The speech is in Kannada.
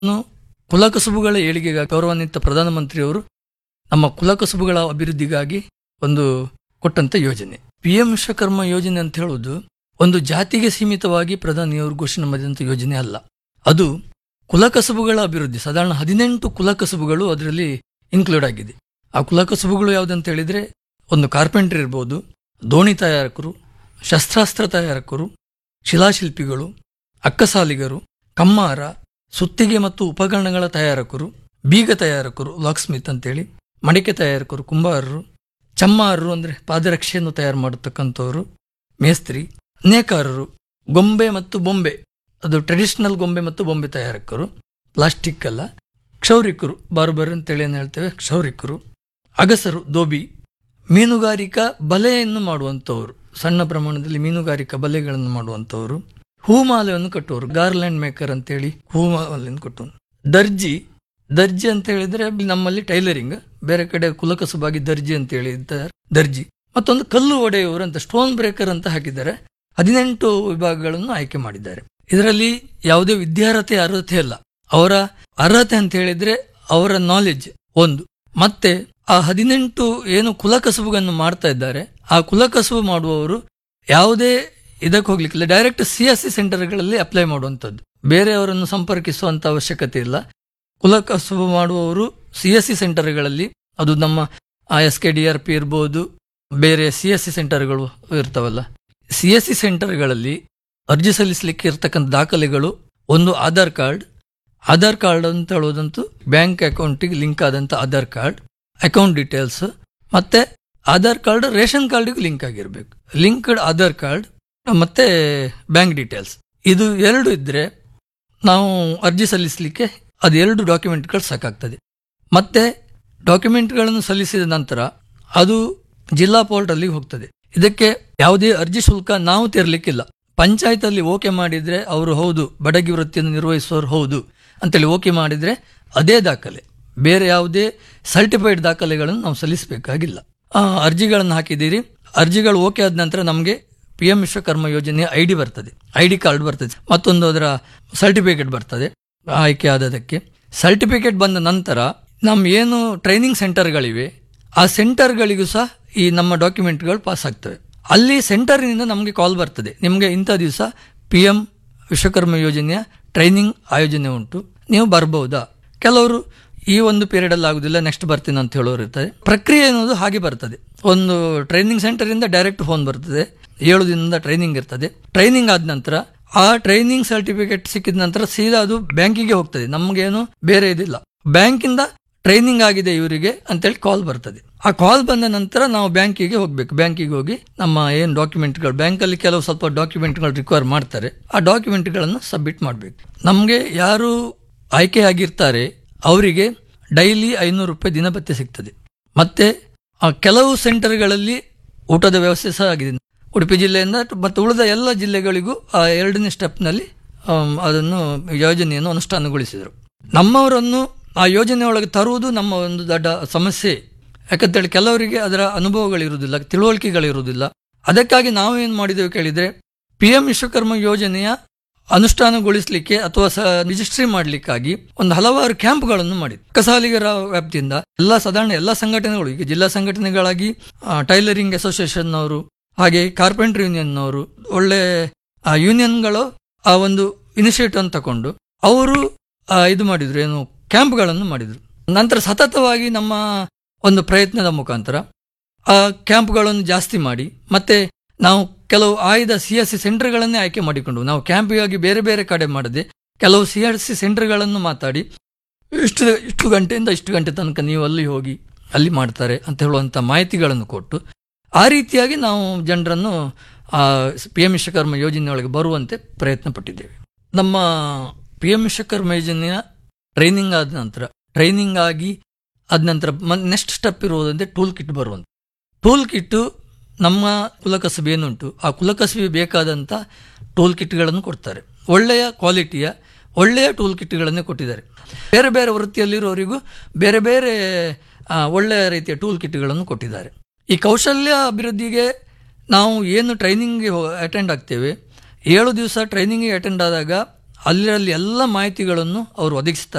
ಇನ್ನು ಕುಲಕಸುಬುಗಳ ಏಳಿಗೆಗಾಗಿ ಗೌರವಾನ್ವಿತ ಪ್ರಧಾನಮಂತ್ರಿಯವರು ನಮ್ಮ ಕುಲಕಸುಬುಗಳ ಅಭಿವೃದ್ಧಿಗಾಗಿ ಒಂದು ಕೊಟ್ಟಂತ ಯೋಜನೆ ಪಿ ಎಂ ವಿಶ್ವಕರ್ಮ ಯೋಜನೆ ಅಂತ ಹೇಳುವುದು ಒಂದು ಜಾತಿಗೆ ಸೀಮಿತವಾಗಿ ಪ್ರಧಾನಿಯವರು ಘೋಷಣೆ ಮಾಡಿದಂಥ ಯೋಜನೆ ಅಲ್ಲ ಅದು ಕುಲಕಸುಬುಗಳ ಅಭಿವೃದ್ಧಿ ಸಾಧಾರಣ ಹದಿನೆಂಟು ಕುಲಕಸುಬುಗಳು ಅದರಲ್ಲಿ ಇನ್ಕ್ಲೂಡ್ ಆಗಿದೆ ಆ ಕುಲಕಸುಬುಗಳು ಯಾವುದಂತ ಹೇಳಿದ್ರೆ ಒಂದು ಕಾರ್ಪೆಂಟರ್ ಇರ್ಬೋದು ದೋಣಿ ತಯಾರಕರು ಶಸ್ತ್ರಾಸ್ತ್ರ ತಯಾರಕರು ಶಿಲಾಶಿಲ್ಪಿಗಳು ಅಕ್ಕಸಾಲಿಗರು ಕಮ್ಮಾರ ಸುತ್ತಿಗೆ ಮತ್ತು ಉಪಕರಣಗಳ ತಯಾರಕರು ಬೀಗ ತಯಾರಕರು ಲಾಕ್ ಸ್ಮಿತ್ ಅಂತೇಳಿ ಮಡಿಕೆ ತಯಾರಕರು ಕುಂಬಾರರು ಚಮ್ಮಾರರು ಅಂದರೆ ಪಾದರಕ್ಷೆಯನ್ನು ತಯಾರು ಮಾಡತಕ್ಕಂಥವರು ಮೇಸ್ತ್ರಿ ನೇಕಾರರು ಗೊಂಬೆ ಮತ್ತು ಬೊಂಬೆ ಅದು ಟ್ರೆಡಿಷನಲ್ ಗೊಂಬೆ ಮತ್ತು ಬೊಂಬೆ ತಯಾರಕರು ಪ್ಲಾಸ್ಟಿಕ್ ಅಲ್ಲ ಕ್ಷೌರಿಕರು ಬಾರ್ಬರ್ ಅಂತೇಳಿ ಏನು ಹೇಳ್ತೇವೆ ಕ್ಷೌರಿಕರು ಅಗಸರು ದೋಬಿ ಮೀನುಗಾರಿಕಾ ಬಲೆಯನ್ನು ಮಾಡುವಂಥವ್ರು ಸಣ್ಣ ಪ್ರಮಾಣದಲ್ಲಿ ಮೀನುಗಾರಿಕಾ ಬಲೆಗಳನ್ನು ಮಾಡುವಂಥವ್ರು ಹೂಮಾಲೆಯನ್ನು ಕಟ್ಟುವವರು ಗಾರ್ಲ್ಯಾಂಡ್ ಮೇಕರ್ ಅಂತೇಳಿ ಹೂಮಾಲೆಯನ್ನು ಕಟ್ಟುವರು ದರ್ಜಿ ದರ್ಜಿ ಅಂತ ಹೇಳಿದ್ರೆ ನಮ್ಮಲ್ಲಿ ಟೈಲರಿಂಗ್ ಬೇರೆ ಕಡೆ ಕುಲಕಸುಬಾಗಿ ದರ್ಜಿ ಅಂತ ಹೇಳಿದ್ದಾರೆ ದರ್ಜಿ ಮತ್ತೊಂದು ಕಲ್ಲು ಒಡೆಯುವರು ಅಂತ ಸ್ಟೋನ್ ಬ್ರೇಕರ್ ಅಂತ ಹಾಕಿದ್ದಾರೆ ಹದಿನೆಂಟು ವಿಭಾಗಗಳನ್ನು ಆಯ್ಕೆ ಮಾಡಿದ್ದಾರೆ ಇದರಲ್ಲಿ ಯಾವುದೇ ವಿದ್ಯಾರ್ಹತೆ ಅರ್ಹತೆ ಇಲ್ಲ ಅವರ ಅರ್ಹತೆ ಅಂತ ಹೇಳಿದ್ರೆ ಅವರ ನಾಲೆಜ್ ಒಂದು ಮತ್ತೆ ಆ ಹದಿನೆಂಟು ಏನು ಕುಲಕಸುಬುಗಳನ್ನು ಮಾಡ್ತಾ ಇದ್ದಾರೆ ಆ ಕುಲಕಸುಬು ಮಾಡುವವರು ಯಾವುದೇ ಇದಕ್ಕೆ ಹೋಗ್ಲಿಕ್ಕಿಲ್ಲ ಡೈರೆಕ್ಟ್ ಸಿ ಎಸ್ ಸಿ ಸೆಂಟರ್ಗಳಲ್ಲಿ ಅಪ್ಲೈ ಮಾಡುವಂಥದ್ದು ಬೇರೆಯವರನ್ನು ಸಂಪರ್ಕಿಸುವಂತ ಅವಶ್ಯಕತೆ ಇಲ್ಲ ಕುಲಕಸುಬು ಮಾಡುವವರು ಸಿ ಎಸ್ ಸಿ ಸೆಂಟರ್ಗಳಲ್ಲಿ ಅದು ನಮ್ಮ S K D R P ಇರ್ಬೋದು ಬೇರೆ ಸಿ ಎಸ್ ಸಿ ಸೆಂಟರ್ಗಳು ಇರ್ತಾವಲ್ಲ ಸಿ ಎಸ್ ಸಿ ಸೆಂಟರ್ಗಳಲ್ಲಿ ಅರ್ಜಿ ಸಲ್ಲಿಸಲಿಕ್ಕೆ ಇರ್ತಕ್ಕಂಥ ದಾಖಲೆಗಳು ಒಂದು ಆಧಾರ್ ಕಾರ್ಡ್ ಆಧಾರ್ ಕಾರ್ಡ್ ಅಂತ ಹೇಳೋದಂತೂ ಬ್ಯಾಂಕ್ ಅಕೌಂಟಿಗೆ ಲಿಂಕ್ ಆದಂಥ ಆಧಾರ್ ಕಾರ್ಡ್ ಅಕೌಂಟ್ ಡೀಟೇಲ್ಸ್ ಮತ್ತೆ ಆಧಾರ್ ಕಾರ್ಡ್ ರೇಷನ್ ಕಾರ್ಡಿಗೆ ಲಿಂಕ್ ಆಗಿರ್ಬೇಕು ಲಿಂಕ್ಡ್ ಆಧಾರ್ ಕಾರ್ಡ್ ಮತ್ತೆ ಬ್ಯಾಂಕ್ ಡೀಟೇಲ್ಸ್ ಇದು ಎರಡು ಇದ್ರೆ ನಾವು ಅರ್ಜಿ ಸಲ್ಲಿಸಲಿಕ್ಕೆ ಅದು ಎರಡು ಡಾಕ್ಯುಮೆಂಟ್ಗಳು ಸಾಕಾಗ್ತದೆ ಮತ್ತೆ ಡಾಕ್ಯುಮೆಂಟ್ಗಳನ್ನು ಸಲ್ಲಿಸಿದ ನಂತರ ಅದು ಜಿಲ್ಲಾ ಪೋರ್ಟಲ್ಲಿಗೆ ಹೋಗ್ತದೆ ಇದಕ್ಕೆ ಯಾವುದೇ ಅರ್ಜಿ ಶುಲ್ಕ ನಾವು ತೆರಲಿಕ್ಕಿಲ್ಲ ಪಂಚಾಯತ್ ಅಲ್ಲಿ ಓಕೆ ಮಾಡಿದ್ರೆ ಅವರು ಹೌದು ಬಡಗಿ ವೃತ್ತಿಯನ್ನು ನಿರ್ವಹಿಸುವವರು ಹೌದು ಅಂತೇಳಿ ಓಕೆ ಮಾಡಿದ್ರೆ ಅದೇ ದಾಖಲೆ ಬೇರೆ ಯಾವುದೇ ಸರ್ಟಿಫೈಡ್ ದಾಖಲೆಗಳನ್ನು ನಾವು ಸಲ್ಲಿಸಬೇಕಾಗಿಲ್ಲ ಆ, ಅರ್ಜಿಗಳನ್ನು ಹಾಕಿದ್ದೀರಿ ಅರ್ಜಿಗಳು ಓಕೆ ಆದ ನಂತರ ನಮಗೆ ಪಿ ಎಂ ವಿಶ್ವಕರ್ಮ ಯೋಜನೆಯ ಐ ಡಿ ಬರ್ತದೆ ಐ ಡಿ ಕಾರ್ಡ್ ಬರ್ತದೆ ಮತ್ತೊಂದು ಅದರ ಸರ್ಟಿಫಿಕೇಟ್ ಬರ್ತದೆ ಆಯ್ಕೆ ಆದದಕ್ಕೆ ಸರ್ಟಿಫಿಕೇಟ್ ಬಂದ ನಂತರ ನಮ್ಮ ಏನು ಟ್ರೈನಿಂಗ್ ಸೆಂಟರ್ಗಳಿವೆ ಆ ಸೆಂಟರ್ಗಳಿಗೂ ಸಹ ಈ ನಮ್ಮ ಡಾಕ್ಯುಮೆಂಟ್ಗಳು ಪಾಸ್ ಆಗ್ತವೆ ಅಲ್ಲಿ ಸೆಂಟರ್ನಿಂದ ನಮಗೆ ಕಾಲ್ ಬರ್ತದೆ ನಿಮಗೆ ಇಂಥ ದಿವಸ ಪಿ ಎಂ ವಿಶ್ವಕರ್ಮ ಯೋಜನೆಯ ಟ್ರೈನಿಂಗ್ ಆಯೋಜನೆ ಉಂಟು ನೀವು ಬರ್ಬೋದಾ ಕೆಲವರು ಈ ಒಂದು ಪೀರಿಯಡ್ ಅಲ್ಲಿ ಆಗುದಿಲ್ಲ ನೆಕ್ಸ್ಟ್ ಬರ್ತೀನಿ ಅಂತ ಹೇಳೋರು ಇರ್ತಾರೆ ಪ್ರಕ್ರಿಯೆ ಅನ್ನೋದು ಹಾಗೆ ಬರ್ತದೆ ಒಂದು ಟ್ರೈನಿಂಗ್ ಸೆಂಟರ್ ಇಂದ ಡೈರೆಕ್ಟ್ ಫೋನ್ ಬರ್ತದೆ ಏಳು ದಿನದ ಟ್ರೈನಿಂಗ್ ಇರ್ತದೆ ಟ್ರೈನಿಂಗ್ ಆದ ನಂತರ ಆ ಟ್ರೈನಿಂಗ್ ಸರ್ಟಿಫಿಕೇಟ್ ಸಿಕ್ಕಿದ ನಂತರ ಸೀದಾ ಅದು ಬ್ಯಾಂಕಿಗೆ ಹೋಗ್ತದೆ ನಮಗೇನು ಬೇರೆ ಇದಿಲ್ಲ ಬ್ಯಾಂಕಿಂದ ಟ್ರೈನಿಂಗ್ ಆಗಿದೆ ಇವರಿಗೆ ಅಂತೇಳಿ ಕಾಲ್ ಬರ್ತದೆ ಆ ಕಾಲ್ ಬಂದ ನಂತರ ನಾವು ಬ್ಯಾಂಕಿಗೆ ಹೋಗ್ಬೇಕು ಬ್ಯಾಂಕಿಗೆ ಹೋಗಿ ನಮ್ಮ ಏನು ಡಾಕ್ಯುಮೆಂಟ್ಗಳು ಬ್ಯಾಂಕಲ್ಲಿ ಕೆಲವು ಸ್ವಲ್ಪ ಡಾಕ್ಯುಮೆಂಟ್ಗಳು ರಿಕ್ವೈರ್ ಮಾಡ್ತಾರೆ ಆ ಡಾಕ್ಯುಮೆಂಟ್ಗಳನ್ನು ಸಬ್ಮಿಟ್ ಮಾಡಬೇಕು ನಮಗೆ ಯಾರು ಆಯ್ಕೆ ಆಗಿರ್ತಾರೆ ಅವರಿಗೆ ಡೈಲಿ ಐನೂರು ರೂಪಾಯಿ ದಿನಭತ್ಯೆ ಸಿಗ್ತದೆ ಮತ್ತೆ ಆ ಕೆಲವು ಸೆಂಟರ್ಗಳಲ್ಲಿ ಊಟದ ವ್ಯವಸ್ಥೆ ಸಹ ಆಗಿದೆ ಉಡುಪಿ ಜಿಲ್ಲೆಯಿಂದ ಮತ್ತು ಉಳಿದ ಎಲ್ಲ ಜಿಲ್ಲೆಗಳಿಗೂ ಆ ಎರಡನೇ ಸ್ಟೆಪ್ನಲ್ಲಿ ಆಮ್, ಅದನ್ನು ಯೋಜನೆಯನ್ನು ಅನುಷ್ಠಾನಗೊಳಿಸಿದರು ನಮ್ಮವರನ್ನು ಆ ಯೋಜನೆ ಒಳಗೆ ತರುವುದು ನಮ್ಮ ಒಂದು ದೊಡ್ಡ ಸಮಸ್ಯೆ ಯಾಕಂತೇಳಿ ಕೆಲವರಿಗೆ ಅದರ ಅನುಭವಗಳಿರುವುದಿಲ್ಲ ತಿಳುವಳಿಕೆಗಳಿರುವುದಿಲ್ಲ ಅದಕ್ಕಾಗಿ ನಾವು ಏನು ಮಾಡಿದೆವು ಕೇಳಿದರೆ ಪಿ ಎಂ ವಿಶ್ವಕರ್ಮ ಯೋಜನೆಯ ಅನುಷ್ಠಾನಗೊಳಿಸಲಿಕ್ಕೆ ಅಥವಾ ಸ ರಿಜಿಸ್ಟ್ರಿ ಮಾಡಲಿಕ್ಕಾಗಿ ಒಂದು ಹಲವಾರು ಕ್ಯಾಂಪ್ಗಳನ್ನು ಮಾಡಿ ಕಸಾಲಿಗರ ವ್ಯಾಪ್ತಿಯಿಂದ ಎಲ್ಲ ಸಾಧಾರಣ ಎಲ್ಲ ಸಂಘಟನೆಗಳು ಈಗ ಜಿಲ್ಲಾ ಸಂಘಟನೆಗಳಾಗಿ ಆ, ಟೈಲರಿಂಗ್ ಅಸೋಸಿಯೇಷನ್ ಅವರು ಹಾಗೆ ಕಾರ್ಪೆಂಟರ್ ಯೂನಿಯನ್ ಅವರು ಒಳ್ಳೆ ಆ ಯೂನಿಯನ್ಗಳು ಆ ಒಂದು ಇನಿಷಿಯೇಟಿವ್ ಅನ್ನು ತಕೊಂಡು ಅವರು ಆ, ಇದು ಮಾಡಿದ್ರು ಏನು ಕ್ಯಾಂಪ್ಗಳನ್ನು ಮಾಡಿದ್ರು ನಂತರ ಸತತವಾಗಿ ನಮ್ಮ ಒಂದು ಪ್ರಯತ್ನದ ಮುಖಾಂತರ ಆ ಕ್ಯಾಂಪ್ಗಳನ್ನು ಜಾಸ್ತಿ ಮಾಡಿ ಮತ್ತೆ ನಾವು ಕೆಲವು ಆಯ್ದ ಸಿ ಎಸ್ ಸಿ ಸೆಂಟರ್ಗಳನ್ನೇ ಆಯ್ಕೆ ಮಾಡಿಕೊಂಡು ನಾವು ಕ್ಯಾಂಪಿಗಾಗಿ ಬೇರೆ ಬೇರೆ ಕಡೆ ಮಾಡದೆ ಕೆಲವು ಸಿ ಎಸ್ ಸಿ ಸೆಂಟರ್ಗಳನ್ನು ಮಾತಾಡಿ ಇಷ್ಟು ಇಷ್ಟು ಗಂಟೆಯಿಂದ ಇಷ್ಟು ಗಂಟೆ ತನಕ ನೀವು ಅಲ್ಲಿ ಹೋಗಿ ಅಲ್ಲಿ ಮಾಡ್ತಾರೆ ಅಂತ ಹೇಳುವಂಥ ಮಾಹಿತಿಗಳನ್ನು ಕೊಟ್ಟು ಆ ರೀತಿಯಾಗಿ ನಾವು ಜನರನ್ನು ಪಿ ಎಂ ವಿಶ್ವಕರ್ಮ ಯೋಜನೆಯೊಳಗೆ ಬರುವಂತೆ ಪ್ರಯತ್ನ ಪಟ್ಟಿದ್ದೇವೆ ನಮ್ಮ ಪಿ ಎಂ ವಿಶ್ವಕರ್ಮ ಯೋಜನೆಯ ಟ್ರೈನಿಂಗ್ ಆದ ನಂತರ ಟ್ರೈನಿಂಗ್ ಆಗಿ ಆದ ನಂತರ ನೆಕ್ಸ್ಟ್ ಸ್ಟೆಪ್ ಇರುವುದಂದ್ರೆ ಟೂಲ್ ಕಿಟ್ ಬರುವಂತ ಟೂಲ್ ಕಿಟ್ಟು ನಮ್ಮ ಕುಲಕಸಬೆ ಏನುಂಟು ಆ ಕುಲಕಸಬೆ ಬೇಕಾದಂಥ ಟೂಲ್ ಕಿಟ್ಗಳನ್ನು ಕೊಡ್ತಾರೆ ಒಳ್ಳೆಯ ಕ್ವಾಲಿಟಿಯ ಒಳ್ಳೆಯ ಟೂಲ್ ಕಿಟ್ಗಳನ್ನೇ ಕೊಟ್ಟಿದ್ದಾರೆ ಬೇರೆ ಬೇರೆ ವೃತ್ತಿಯಲ್ಲಿರೋರಿಗೂ ಬೇರೆ ಬೇರೆ ಆ, ಒಳ್ಳೆಯ ರೀತಿಯ ಟೂಲ್ ಕಿಟ್ಗಳನ್ನು ಕೊಟ್ಟಿದ್ದಾರೆ ಈ ಕೌಶಲ್ಯ ಅಭಿವೃದ್ಧಿಗೆ ನಾವು ಏನು ಟ್ರೈನಿಂಗ್ಗೆ ಅಟೆಂಡ್ ಆಗ್ತೇವೆ ಏಳು ದಿವಸ ಟ್ರೈನಿಂಗಿಗೆ ಅಟೆಂಡ್ ಆದಾಗ ಅಲ್ಲಿರಲ್ಲಿ ಎಲ್ಲ ಮಾಹಿತಿಗಳನ್ನು ಅವರು ಒದಗಿಸ್ತಾರೆ